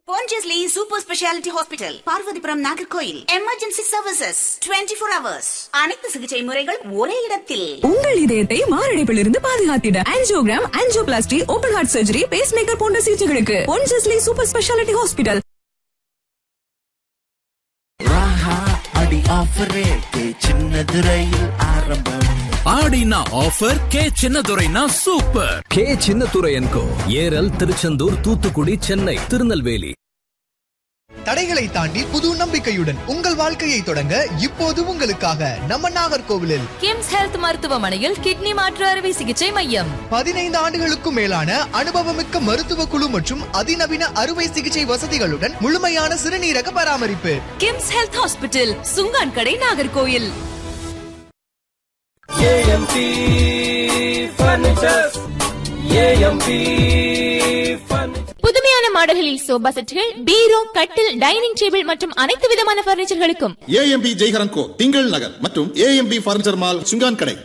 Pondicherry super speciality hospital Parvathipuram Nagercoil emergency services 24 four hours அனைத்து சிகிச்சை முறைகள் ஒரே இடத்தில் உங்கள் இதயத்தை மாரடைப்பிலிருந்து பாதுகாத்திட angiogram angioplasty open heart surgery pacemaker போன்ற சிகிச்சைகளுக்கு பொன்ஜஸ்லி சூப்பர் ஸ்பெஷாலிட்டி ஹாஸ்பிட்டல் ராஹா அடி ஆஃபர் ரேட்டு சின்னது ரயில் ஆரம்பம் ஆடினா ஆஃபர் கே சின்னதுரைனா சூப்பர் கே சின்னத்துரையன்கோ ஏரல் திருச்செந்தூர் தூத்துக்குடி சென்னை திருநெல்வேலி தடைகளை தாண்டி புது நம்பிக்கையுடன் உங்கள் வாழ்க்கையை தொடங்க இப்போது உங்களுக்காக நம்ம நாகர்கோவிலில் கிம்ஸ் ஹெல்த் மருத்துவமனையில் கிட்னி மாற்று அறுவை சிகிச்சை மையம் பதினைந்து ஆண்டுகளுக்கும் மேலான அனுபவமிக்க மருத்துவ குழு மற்றும் அதிநவீன அறுவை சிகிச்சை வசதிகளுடன் முழுமையான சிறுநீரக பராமரிப்பு கிம்ஸ் ஹெல்த் ஹாஸ்பிட்டல் சுங்கான் கடை நாகர்கோயில் புதுமையான மாடல்களில் சோபா செட்டுகள் பீரோ கட்டில் டைனிங் டேபிள் மற்றும் அனைத்து விதமான பர்னிச்சர்களுக்கும் ஏஎம்பி ஜெய்ஹரன் கோ திங்கள் நகர் மற்றும் ஏஎம்பி பர்னிச்சர் மால் சுங்கான் கடை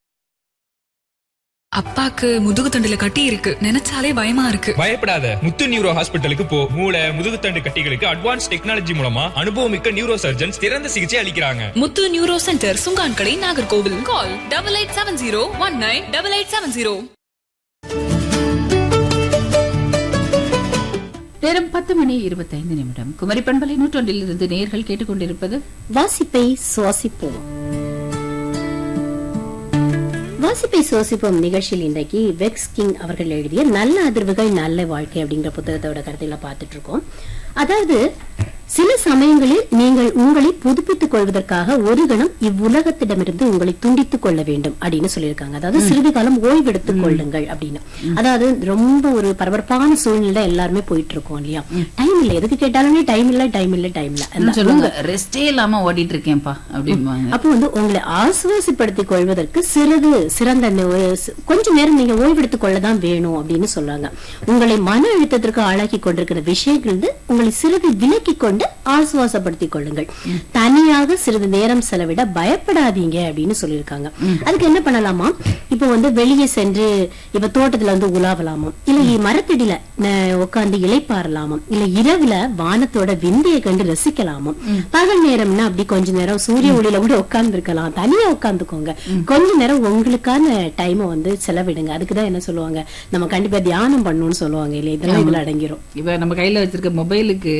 அப்பாக்கு முதுகு தண்டுல கட்டி இருக்கு நினைச்சாலே பயமா இருக்கு பயப்படாத முத்து நியூரோ ஹாஸ்பிட்டலுக்கு போ மூளை முதுகுத்தண்டு கட்டிகளுக்கு அட்வான்ஸ் டெக்னாலஜி மூலமா அனுபவமிக்க நியூரோ சர்ஜன்ஸ் சிறந்த சிகிச்சை அளிக்கிறாங்க முத்து neuro centre Sungan Kadai Nagercoil call double eight seven zero one nine double eight seven zero நேரம் பத்து மணி இருபத்தைந்து நிமிடம் குமரி பண்பலை நூற்றொன்றில் இருந்து நேர்கள் கேட்டுக்கொண்டிருப்பது வாசிப்பை சுவாசிப்போம் வாசிப்பை சுவாசிப்போம் நிகழ்ச்சியில் இன்றைக்கு வெக்ஸ் கிங் அவர்கள் எழுதிய நல்ல அதிர்வுகள் நல்ல வாழ்க்கை அப்படிங்கிற புத்தகத்தோட கருத்துல பார்த்துட்டு இருக்கோம் அதாவது சில சமயங்களில் நீங்கள் உங்களை புதுப்பித்துக் கொள்வதற்காக ஒரு கணம் இவ்வுலகத்திடமிருந்து உங்களை துண்டித்துக் கொள்ள வேண்டும் அப்படின்னு சொல்லியிருக்காங்க அதாவது சிறிது காலம் ஓய்வெடுத்துக் கொள்ளுங்கள் அப்படின்னு அதாவது ரொம்ப ஒரு பரபரப்பான சூழ்நிலை எல்லாருமே போயிட்டு இருக்கோம் இல்லையா டைம் இல்ல எதுக்கு கேட்டாலுமே டைம் இல்ல டைம் இல்ல டைம் இல்ல அந்த சொல்லுவாங்க ரெஸ்டே இல்லாம ஓடிட்டு இருக்கேன்ப்பா அப்படிம்பாங்க அப்போ வந்து உங்களை ஆசுவாசப்படுத்திக் கொள்வதற்கு சிறிது சிறந்த நே- ஒரு சி- கொஞ்ச நேரம் நீங்க ஓய்வெடுத்துக் கொள்ளதான் வேணும் அப்படின்னு சொல்றாங்க உங்களை மன அழுத்தத்திற்கு ஆளாக்கி கொண்டிருக்கிற விஷயங்கள் வந்து உங்களை சிறிது விலக்கிக் கொண்டு ஆசுவாசப்படுத்திக் கொள்ளுங்கள் தனியாக சிறிது நேரம் செலவிட பயப்படாதீங்க அப்படின்னு சொல்லியிருக்காங்க அதுக்கு என்ன பண்ணலாமா இப்போ வந்து வெளியே சென்று இப்ப தோட்டத்துல வந்து உலாவலாமா இல்ல மரத்தடியில உட்கார்ந்து இலைப்பாறலாமா இல்ல இரவுல வானத்தோட விந்தையை கண்டு ரசிக்கலாமா பகல் நேரம்னா அப்படி கொஞ்ச நேரம் சூரிய ஒளியில கூட உட்கார்ந்து இருக்கலாம் தனியா உட்கார்ந்துக்கோங்க கொஞ்ச நேரம் உங்களுக்கான டைமை வந்து செலவிடுங்க அதுக்குதான் என்ன சொல்லுவாங்க நம்ம கண்டிப்பா தியானம் பண்ணணும்னு சொல்லுவாங்க இல்லையா இதெல்லாம் இதுல அடங்கிரும் இப்ப நம்ம கையில வச்சிருக்க மொபைலுக்கு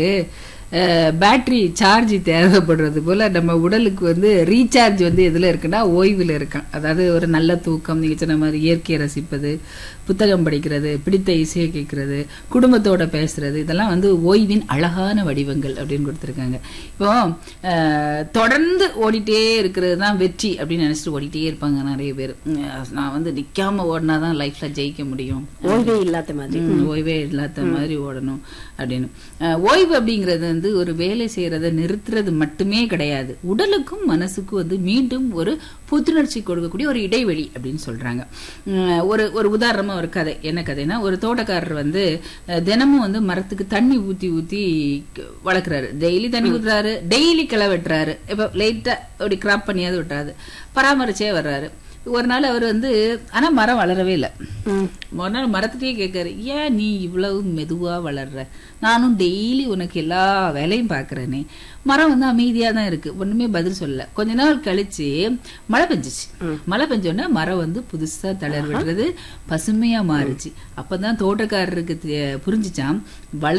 பேட்டரி சார்ஜ் தேவைப்படுறது போல நம்ம உடலுக்கு வந்து ரீசார்ஜ் வந்து எதுல இருக்குன்னா ஓய்வுல இருக்கான் அதாவது ஒரு நல்ல தூக்கம் நீங்க சொன்ன மாதிரி இயற்கையை ரசிப்பது புத்தகம் படிக்கிறது பிடித்த இசையை கேட்கறது குடும்பத்தோட பேசுறது இதெல்லாம் வந்து ஓய்வின் அழகான வடிவங்கள் அப்படின்னு கொடுத்துருக்காங்க இப்போ அஹ், தொடர்ந்து ஓடிட்டே இருக்கிறது தான் வெற்றி அப்படின்னு நினைச்சிட்டு ஓடிட்டே இருப்பாங்க நிறைய பேர் உம், நான் வந்து நிக்காம ஓடினாதான் லைஃப்ல ஜெயிக்க முடியும் ஓய்வே இல்லாத மாதிரி ம், ஓய்வே இல்லாத மாதிரி ஓடணும் அப்படின்னு அஹ், ஓய்வு அப்படிங்கிறது வந்து ஒரு வேலை செய்யறத நிறுத்துறது மட்டுமே கிடையாது உடலுக்கும் மனசுக்கும் வந்து மீண்டும் ஒரு புத்துணர்ச்சி கொடுக்கக்கூடிய ஒரு இடைவெளி அப்படின்னு சொல்றாங்க உம், ஒரு ஒரு உதாரணமா ஒரு கதை என்ன கதைனா ஒரு தோட்டக்காரர் வந்து அஹ், தினமும் வந்து மரத்துக்கு தண்ணி ஊத்தி ஊத்தி க- வளர்க்குறாரு டெய்லி தண்ணி ஊத்துறாரு டெய்லி களை வெட்டுறாரு இப்ப லைட்டா அப்படி கிராப் பண்ணியாவது விட்டுறாரு பராமரிச்சே வர்றாரு ஒரு நாள் அவர் வந்து ஆனா மரம் வளரவே இல்லை ஒரு நாள் மரத்துட்டே கேட்காரு ஏன் நீ இவ்வளவு மெதுவா வளர்ற நானும் டெய்லி உனக்கு எல்லா வேலையும் பாக்குறேனே மரம் வந்து அமைதியா தான் இருக்கு ஒண்ணுமே பதில் சொல்லல கொஞ்ச நாள் கழிச்சு மழை பெஞ்சிச்சு மழை பெஞ்சோடனே மரம் வந்து புதுசா தளர் விடுறது பசுமையா மாறுச்சு அப்பதான் தோட்டக்காரருக்கு தெ- புரிஞ்சுச்சாம் வள